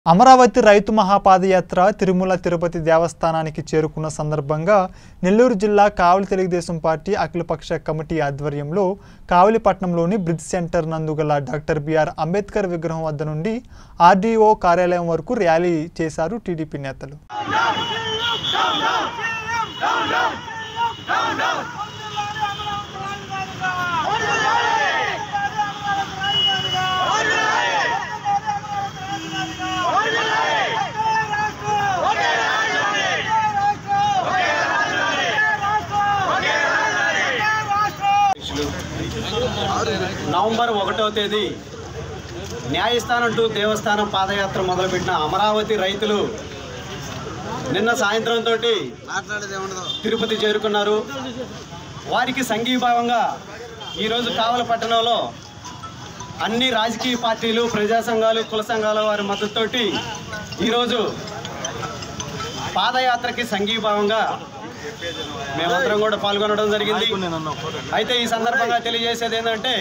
అమరావతి రైతు మహాపాదయాత్ర తిరుమల తిరుపతి దేవస్థానానికి చేరుకున్న సందర్భంగా నెల్లూరు జిల్లా కావలి తెలుగుదేశం పార్టీ అఖిలపక్ష కమిటీ ఆధ్వర్యంలో కావలిపట్నంలోని బ్రిడ్జ్ సెంటర్ నందు గల డాక్టర్ బిఆర్ అంబేద్కర్ విగ్రహం వద్ద నుండి ఆర్డీఓ కార్యాలయం వరకు ర్యాలీ చేశారు టీడీపీ నేతలు నవంబర్ ఒకటో తేదీ న్యాయస్థానం టు దేవస్థానం పాదయాత్ర మొదలుపెట్టిన అమరావతి రైతులు నిన్న సాయంత్రంతో తిరుపతి చేరుకున్నారు వారికి సంఘీభావంగా ఈరోజు కావల పట్టణంలో అన్ని రాజకీయ పార్టీలు ప్రజా సంఘాలు కుల సంఘాల వారి మద్దతుతోటి ఈరోజు పాదయాత్రకి సంఘీభావంగా మేమందరం కూడా పాల్గొనడం జరిగింది అయితే ఈ సందర్భంగా తెలియజేసేది ఏంటంటే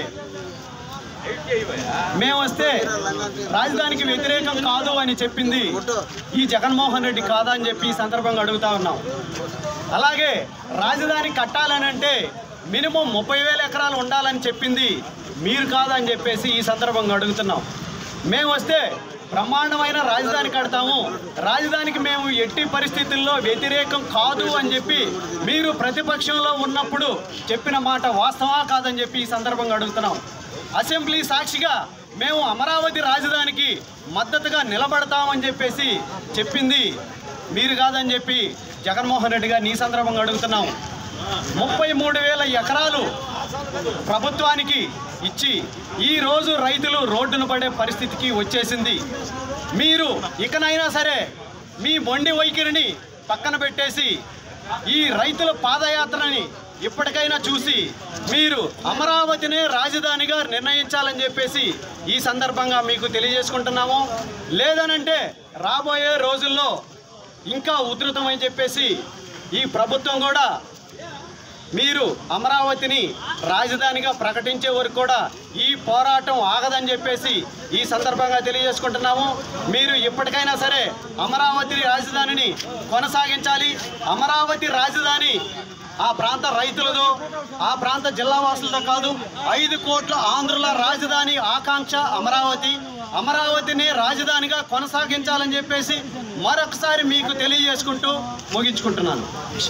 మేము వస్తే రాజధానికి వ్యతిరేకం కాదు అని చెప్పింది ఈ జగన్మోహన్ రెడ్డి కాదా అని చెప్పి ఈ సందర్భంగా అడుగుతా ఉన్నాం అలాగే రాజధాని కట్టాలని అంటే మినిమం ముప్పై వేల ఎకరాలు ఉండాలని చెప్పింది మీరు కాదని చెప్పేసి ఈ సందర్భంగా అడుగుతున్నాం మేము వస్తే బ్రహ్మాండమైన రాజధాని కడతాము రాజధానికి మేము ఎట్టి పరిస్థితుల్లో వ్యతిరేకం కాదు అని చెప్పి మీరు ప్రతిపక్షంలో ఉన్నప్పుడు చెప్పిన మాట వాస్తవా కాదని చెప్పి ఈ సందర్భంగా అడుగుతున్నాం అసెంబ్లీ సాక్షిగా మేము అమరావతి రాజధానికి మద్దతుగా నిలబడతామని చెప్పేసి చెప్పింది మీరు కాదని చెప్పి జగన్మోహన్ రెడ్డి గారిని ఈ సందర్భంగా అడుగుతున్నాం ముప్పై మూడు వేల ఎకరాలు ప్రభుత్వానికి ఇచ్చి ఈ రోజు రైతులు రోడ్డును పడే పరిస్థితికి వచ్చేసింది మీరు ఇకనైనా సరే మీ మొండి వైఖరిని పక్కన పెట్టేసి ఈ రైతుల పాదయాత్రని ఇప్పటికైనా చూసి మీరు అమరావతినే రాజధానిగా నిర్ణయించాలని చెప్పేసి ఈ సందర్భంగా మీకు తెలియజేసుకుంటున్నాము లేదనంటే రాబోయే రోజుల్లో ఇంకా ఉధృతమని చెప్పేసి ఈ ప్రభుత్వం కూడా మీరు అమరావతిని రాజధానిగా ప్రకటించే వరకు కూడా ఈ పోరాటం ఆగదని చెప్పేసి ఈ సందర్భంగా తెలియజేసుకుంటున్నాము మీరు ఇప్పటికైనా సరే అమరావతి రాజధానిని కొనసాగించాలి అమరావతి రాజధాని ఆ ప్రాంత రైతులదో ఆ ప్రాంత జిల్లా వాసులతో కాదు ఐదు కోట్ల ఆంధ్రుల రాజధాని ఆకాంక్ష అమరావతి అమరావతిని రాజధానిగా కొనసాగించాలని చెప్పేసి మరొకసారి మీకు తెలియజేసుకుంటూ ముగించుకుంటున్నాను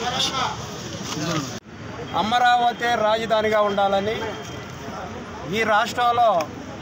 అమరావతి రాజధానిగా ఉండాలని ఈ రాష్ట్రంలో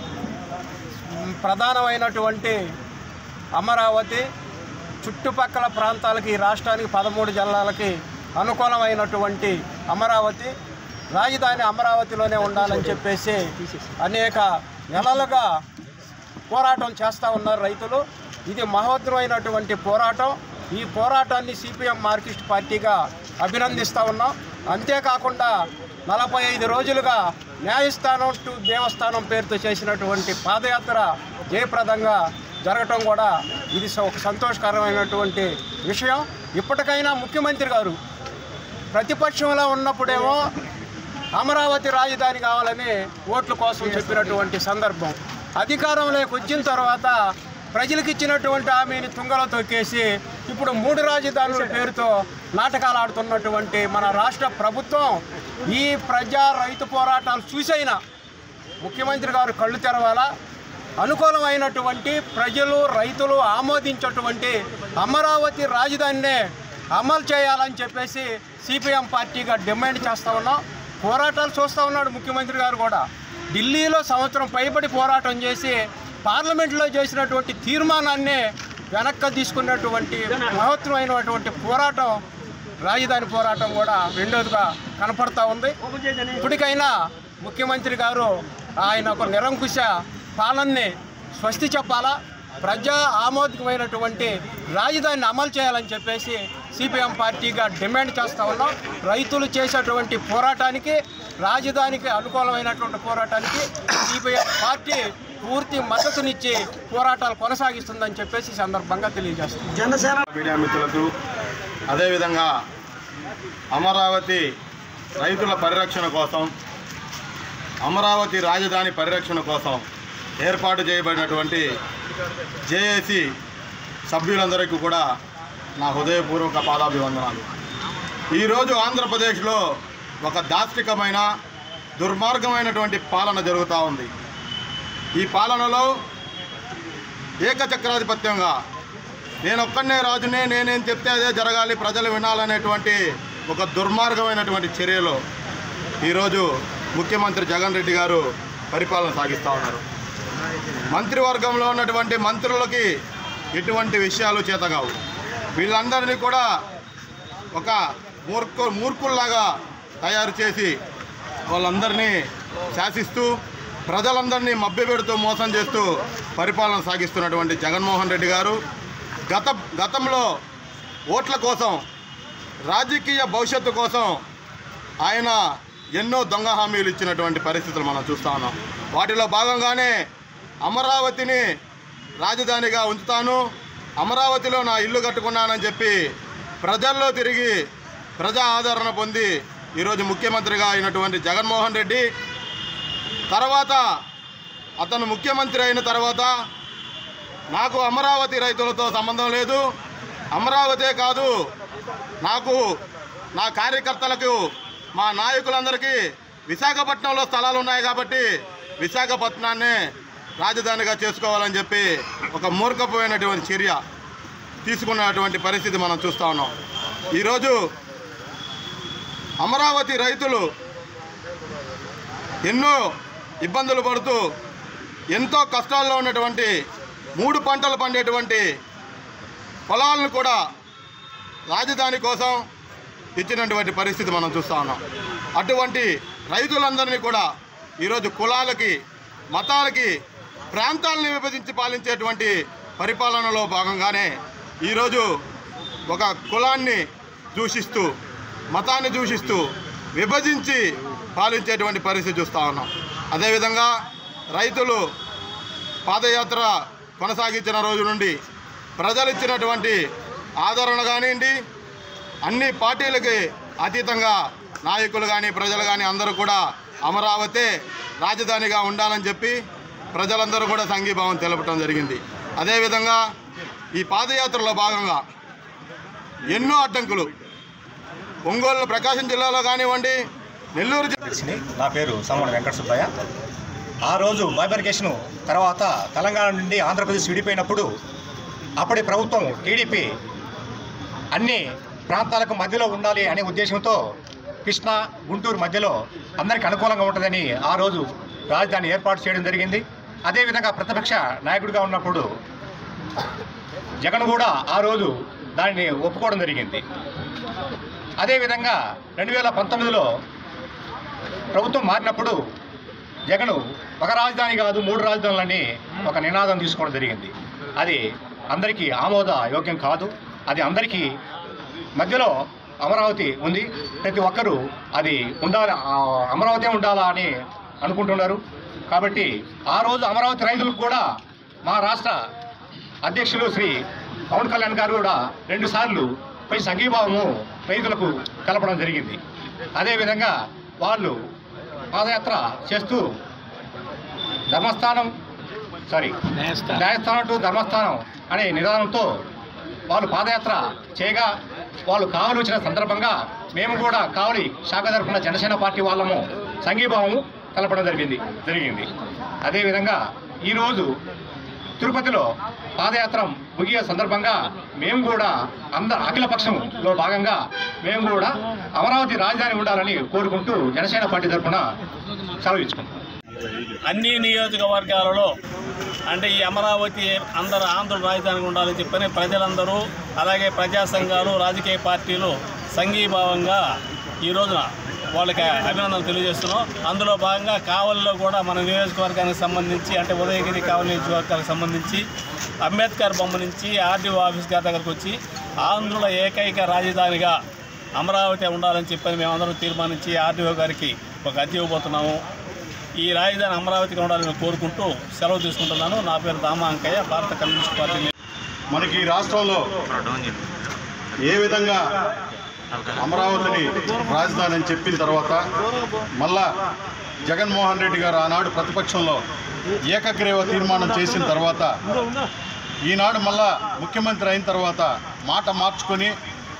మ్, ప్రధానమైనటువంటి అమరావతి చుట్టుపక్కల ప్రాంతాలకి ఈ రాష్ట్రానికి పదమూడు జిల్లాలకి అనుకూలమైనటువంటి అమరావతి రాజధాని అమరావతిలోనే ఉండాలని చెప్పేసి అనేక నెలలుగా పోరాటం చేస్తూ ఉన్నారు రైతులు ఇది మహోత్తరమైనటువంటి పోరాటం ఈ పోరాటాన్ని సిపిఎం మార్కిస్ట్ పార్టీగా అభినందిస్తూ ఉన్నాం అంతేకాకుండా నలభై ఐదు రోజులుగా న్యాయస్థానం టు దేవస్థానం పేరుతో చేసినటువంటి పాదయాత్ర జయప్రదంగా జరగటం కూడా ఇది స- ఒక సంతోషకరమైనటువంటి విషయం ఇప్పటికైనా ముఖ్యమంత్రి గారు ప్రతిపక్షంలో ఉన్నప్పుడేమో అమరావతి రాజధాని కావాలని ఓట్ల కోసం చెప్పినటువంటి సందర్భం అధికారంలోకి వచ్చిన తర్వాత ప్రజలకు ఇచ్చినటువంటి హామీని తుంగలో తొక్కేసి ఇప్పుడు మూడు రాజధానుల పేరుతో నాటకాలు ఆడుతున్నటువంటి మన రాష్ట్ర ప్రభుత్వం ఈ ప్రజా రైతు పోరాటాలు చూసైనా ముఖ్యమంత్రి గారు కళ్ళు తెరవాలా అనుకూలమైనటువంటి ప్రజలు రైతులు ఆమోదించేటువంటి అమరావతి రాజధానినే అమలు చేయాలని చెప్పేసి సిపిఎం పార్టీగా డిమాండ్ చేస్తూ ఉన్నాం పోరాటాలు చూస్తూ ఉన్నాడు ముఖ్యమంత్రి గారు కూడా ఢిల్లీలో సంవత్సరం పైబడి పోరాటం చేసి పార్లమెంట్లో చేసినటువంటి తీర్మానాన్ని వెనక్కి తీసుకున్నటువంటి మహత్తరమైనటువంటి పోరాటం రాజధాని పోరాటం కూడా రెండోదిగా కనపడతా ఉంది ఇప్పటికైనా ముఖ్యమంత్రి గారు ఆయన ఒక నిరంకుశ పాలనని స్వస్తి చెప్పాలా ప్రజా ఆమోదకమైనటువంటి రాజధానిని అమలు చేయాలని చెప్పేసి సిపిఎం పార్టీగా డిమాండ్ చేస్తూ ఉన్నాం రైతులు చేసేటువంటి పోరాటానికి రాజధానికి అనుకూలమైనటువంటి పోరాటానికి సిపిఎం పార్టీ పూర్తి మద్దతునిచ్చి పోరాటాలు కొనసాగిస్తుందని చెప్పేసి ఈ సందర్భంగా తెలియజేస్తున్నాం మీడియా మిత్రులకు అదేవిధంగా అమరావతి రైతుల పరిరక్షణ కోసం అమరావతి రాజధాని పరిరక్షణ కోసం ఏర్పాటు చేయబడినటువంటి జేఏసీ సభ్యులందరికీ కూడా నా హృదయపూర్వక పాదాభివందనాలు ఈరోజు ఆంధ్రప్రదేశ్లో ఒక దాష్టికమైన దుర్మార్గమైనటువంటి పాలన జరుగుతూ ఉంది ఈ పాలనలో ఏకచక్రాధిపత్యంగా నేను ఒక్కనే రాజునే నేనేం చెప్తే అదే జరగాలి ప్రజలు వినాలనేటువంటి ఒక దుర్మార్గమైనటువంటి చర్యలో ఈరోజు ముఖ్యమంత్రి జగన్ రెడ్డి గారు పరిపాలన సాగిస్తూ ఉన్నారు మంత్రివర్గంలో ఉన్నటువంటి మంత్రులకి ఎటువంటి విషయాలు చేతగావు వీళ్ళందరినీ కూడా ఒక మూర్ఖు మూర్ఖుల్లాగా తయారు చేసి వాళ్ళందరినీ శాసిస్తూ ప్రజలందరినీ మభ్యపెడుతూ మోసం చేస్తూ పరిపాలన సాగిస్తున్నటువంటి జగన్మోహన్ రెడ్డి గారు గత గతంలో ఓట్ల కోసం రాజకీయ భవిష్యత్తు కోసం ఆయన ఎన్నో దొంగ హామీలు ఇచ్చినటువంటి పరిస్థితులు మనం చూస్తా ఉన్నాం వాటిలో భాగంగానే అమరావతిని రాజధానిగా ఉంచుతాను అమరావతిలో నా ఇల్లు కట్టుకున్నానని చెప్పి ప్రజల్లో తిరిగి ప్రజా ఆదరణ పొంది ఈరోజు ముఖ్యమంత్రిగా అయినటువంటి జగన్మోహన్ రెడ్డి తర్వాత అతను ముఖ్యమంత్రి అయిన తర్వాత నాకు అమరావతి రైతులతో సంబంధం లేదు అమరావతే కాదు నాకు నా కార్యకర్తలకు మా నాయకులందరికీ విశాఖపట్నంలో స్థలాలు ఉన్నాయి కాబట్టి విశాఖపట్నాన్ని రాజధానిగా చేసుకోవాలని చెప్పి ఒక మూర్ఖపోయినటువంటి చర్య తీసుకున్నటువంటి పరిస్థితి మనం చూస్తూ ఉన్నాం ఈరోజు అమరావతి రైతులు ఎన్నో ఇబ్బందులు పడుతూ ఎంతో కష్టాల్లో ఉన్నటువంటి మూడు పంటలు పండేటువంటి పొలాలను కూడా రాజధాని కోసం ఇచ్చినటువంటి పరిస్థితి మనం చూస్తూ ఉన్నాం అటువంటి రైతులందరినీ కూడా ఈరోజు కులాలకి మతాలకి ప్రాంతాలను విభజించి పాలించేటువంటి పరిపాలనలో భాగంగానే ఈరోజు ఒక కులాన్ని దూషిస్తూ మతాన్ని దూషిస్తూ విభజించి పాలించేటువంటి పరిస్థితి చూస్తూ ఉన్నాం అదేవిధంగా రైతులు పాదయాత్ర కొనసాగించిన రోజు నుండి ప్రజలు ఇచ్చినటువంటి ఆదరణ కానివ్వండి అన్ని పార్టీలకి అతీతంగా నాయకులు కానీ ప్రజలు కానీ అందరూ కూడా అమరావతి రాజధానిగా ఉండాలని చెప్పి ప్రజలందరూ కూడా సంఘీభావం తెలపడం జరిగింది అదేవిధంగా ఈ పాదయాత్రలో భాగంగా ఎన్నో అడ్డంకులు ఒంగోలు ప్రకాశం జిల్లాలో కానివ్వండి నెల్లూరు జిల్లా తెలిసింది నా పేరు సమోన వెంకట సుబ్బయ్య ఆ రోజు బైబర్కేషన్ తర్వాత తెలంగాణ నుండి ఆంధ్రప్రదేశ్ విడిపోయినప్పుడు అప్పటి ప్రభుత్వం టీడీపీ అన్ని ప్రాంతాలకు మధ్యలో ఉండాలి అనే ఉద్దేశంతో కృష్ణా గుంటూరు మధ్యలో అందరికి అనుకూలంగా ఉంటుందని ఆ రోజు రాజధాని ఏర్పాటు చేయడం జరిగింది అదేవిధంగా ప్రతిపక్ష నాయకుడిగా ఉన్నప్పుడు జగన్ కూడా ఆ రోజు దానిని ఒప్పుకోవడం జరిగింది అదేవిధంగా రెండు వేల పంతొమ్మిదిలో ప్రభుత్వం మారినప్పుడు జగను ఒక రాజధాని కాదు మూడు రాజధానులని ఒక నినాదం తీసుకోవడం జరిగింది అది అందరికీ ఆమోద యోగ్యం కాదు అది అందరికీ మధ్యలో అమరావతి ఉంది ప్రతి ఒక్కరూ అది ఉండాలి ఆ అమరావతి ఉండాలా అని అనుకుంటున్నారు కాబట్టి ఆ రోజు అమరావతి రైతులకు కూడా మా రాష్ట్ర అధ్యక్షులు శ్రీ పవన్ కళ్యాణ్ గారు కూడా రెండుసార్లు పోయి సంఘీభావము రైతులకు కలపడం జరిగింది అదేవిధంగా వాళ్ళు పాదయాత్ర చేస్తూ ధర్మస్థానం సారీ న్యాయస్థానం టు ధర్మస్థానం అనే నిదానంతో వాళ్ళు పాదయాత్ర చేయగా వాళ్ళు కావలి వచ్చిన సందర్భంగా మేము కూడా కావలి శాఖ తరఫున జనసేన పార్టీ వాళ్ళము సంఘీభావము కలపడం జరిగింది జరిగింది అదేవిధంగా ఈరోజు తిరుపతిలో పాదయాత్ర ముగియ సందర్భంగా మేము కూడా అందరు అఖిల పక్షంలో భాగంగా మేము కూడా అమరావతి రాజధాని ఉండాలని కోరుకుంటూ జనసేన పార్టీ తరఫున సెలవు ఇచ్చుకుంటాం అన్ని నియోజకవర్గాలలో అంటే ఈ అమరావతి అందరు ఆంధ్ర రాజధానికి ఉండాలని చెప్పని ప్రజలందరూ అలాగే ప్రజా సంఘాలు రాజకీయ పార్టీలు సంఘీభావంగా ఈ రోజున వాళ్ళకి అభినందనలు తెలియజేస్తున్నాం అందులో భాగంగా కావలిలో కూడా మన నియోజకవర్గానికి సంబంధించి అంటే ఉదయగిరి కావలి నియోజకవర్గానికి సంబంధించి అంబేద్కర్ బొమ్మ నుంచి ఆర్డీఓ ఆఫీస్ గారి దగ్గరకు వచ్చి ఆంధ్రుల ఏకైక రాజధానిగా అమరావతి ఉండాలని చెప్పని మేమందరం తీర్మానించి ఆర్డీఓ గారికి ఒక అర్జీ ఇవ్వబోతున్నాము ఈ రాజధాని అమరావతిగా ఉండాలని కోరుకుంటూ సెలవు తీసుకుంటున్నాను నా పేరు దామా అంకయ్య భారత కమ్యూనిస్ట్ పార్టీ మనకి ఈ రాష్ట్రంలో ఏ విధంగా అమరావతిని రాజధాని అని చెప్పిన తర్వాత మళ్ళా జగన్మోహన్ రెడ్డి గారు ఆనాడు ప్రతిపక్షంలో ఏకగ్రీవ తీర్మానం చేసిన తర్వాత ఈనాడు మళ్ళా ముఖ్యమంత్రి అయిన తర్వాత మాట మార్చుకొని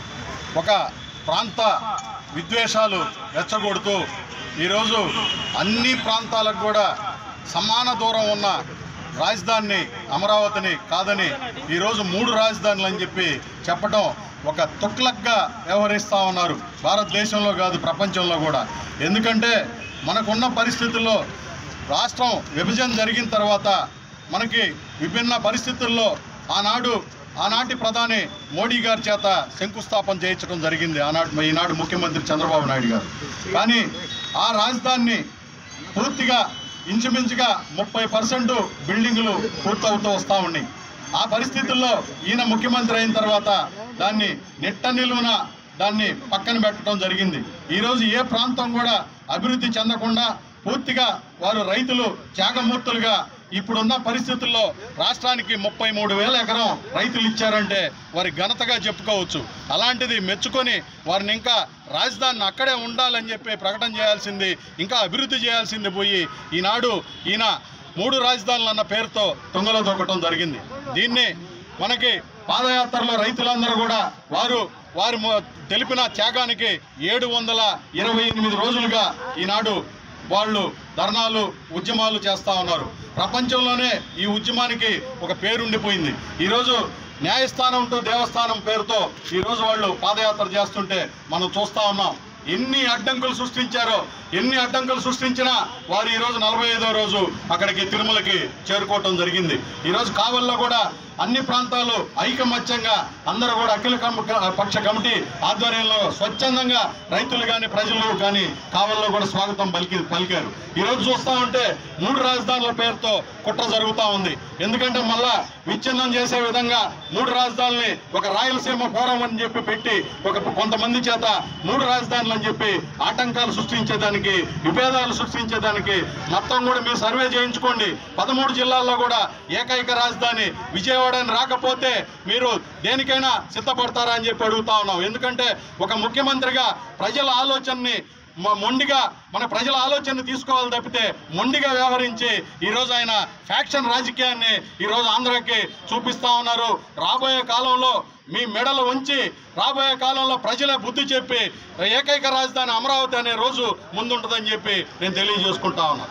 ఒక ప్రాంత విద్వేషాలు రెచ్చగొడుతూ ఈరోజు అన్ని ప్రాంతాలకు కూడా సమాన దూరం ఉన్న రాజధానిని అమరావతిని కాదని ఈరోజు మూడు రాజధానులు అని చెప్పి చెప్పడం ఒక తుక్లక్గా వ్యవహరిస్తూ ఉన్నారు భారతదేశంలో కాదు ప్రపంచంలో కూడా ఎందుకంటే మనకున్న పరిస్థితుల్లో రాష్ట్రం విభజన జరిగిన తర్వాత మనకి విభిన్న పరిస్థితుల్లో ఆనాడు ఆనాటి ప్రధాని మోడీ గారి చేత శంకుస్థాపన చేయించడం జరిగింది ఆనాడు ఈనాడు ముఖ్యమంత్రి చంద్రబాబు నాయుడు గారు కానీ ఆ రాజధానిని పూర్తిగా ఇంచుమించుగా ముప్పై పర్సెంట్ బిల్డింగులు పూర్తవుతూ వస్తూ ఉన్నాయి ఆ పరిస్థితుల్లో ఈయన ముఖ్యమంత్రి అయిన తర్వాత దాన్ని నిట్ట నిలువున దాన్ని పక్కన పెట్టడం జరిగింది ఈరోజు ఏ ప్రాంతం కూడా అభివృద్ధి చెందకుండా పూర్తిగా వారు రైతులు త్యాగమూర్తులుగా ఇప్పుడున్న పరిస్థితుల్లో రాష్ట్రానికి ముప్పై మూడు వేల ఎకరం రైతులు ఇచ్చారంటే వారి ఘనతగా చెప్పుకోవచ్చు అలాంటిది మెచ్చుకొని వారిని ఇంకా రాజధానిని అక్కడే ఉండాలని చెప్పి ప్రకటన చేయాల్సింది ఇంకా అభివృద్ధి చేయాల్సింది పోయి ఈనాడు ఈయన మూడు రాజధానులు అన్న పేరుతో తుంగలో దొక్కటం జరిగింది దీన్ని మనకి పాదయాత్రలో రైతులందరూ కూడా వారు వారు మొ- తెలిపిన త్యాగానికి ఏడు వందల ఇరవై ఎనిమిది రోజులుగా ఈనాడు వాళ్ళు ధర్నాలు ఉద్యమాలు చేస్తూ ఉన్నారు ప్రపంచంలోనే ఈ ఉద్యమానికి ఒక పేరుండిపోయింది ఈరోజు న్యాయస్థానం టు దేవస్థానం పేరుతో ఈరోజు వాళ్ళు పాదయాత్ర చేస్తుంటే మనం చూస్తూ ఉన్నాం ఎన్ని అడ్డంకులు సృష్టించారో ఎన్ని అడ్డంకులు సృష్టించినా వారు ఈరోజు నలభై ఐదో రోజు అక్కడికి తిరుమలకి చేరుకోవటం జరిగింది ఈరోజు కావల్లో కూడా అన్ని ప్రాంతాలు ఐకమత్యంగా అందరూ కూడా అఖిల కమ్- పక్ష కమిటీ ఆధ్వర్యంలో స్వచ్ఛందంగా రైతులు కానీ ప్రజలు కానీ కావల్లో కూడా స్వాగతం పలికి పలికారు ఈరోజు చూస్తూ ఉంటే మూడు రాజధానుల పేరుతో కుట్ర జరుగుతూ ఉంది ఎందుకంటే మళ్ళా విచ్ఛిన్నం చేసే విధంగా మూడు రాజధానుల్ని ఒక రాయలసీమ ఫోరం అని చెప్పి పెట్టి ఒక కొంతమంది చేత మూడు రాజధానులు అని చెప్పి ఆటంకాలు సృష్టించేదానికి విభేదాలు సృష్టించేదానికి మొత్తం కూడా మీరు సర్వే చేయించుకోండి పదమూడు జిల్లాల్లో కూడా ఏకైక రాజధాని విజయవాడ అని రాకపోతే మీరు దేనికైనా సిద్ధపడతారా అని చెప్పి అడుగుతా ఉన్నాం ఎందుకంటే ఒక ముఖ్యమంత్రిగా ప్రజల ఆలోచనని మ- మొండిగా మన ప్రజల ఆలోచన తీసుకోవాలి తప్పితే మొండిగా వ్యవహరించి ఈరోజు ఆయన ఫ్యాక్షన్ రాజకీయాన్ని ఈరోజు ఆంధ్రాకి చూపిస్తా ఉన్నారు రాబోయే కాలంలో మీ మెడలు ఉంచి రాబోయే కాలంలో ప్రజలే బుద్ధి చెప్పి ఏకైక రాజధాని అమరావతి అనే రోజు ముందుంటుందని చెప్పి నేను తెలియజేసుకుంటా ఉన్నాను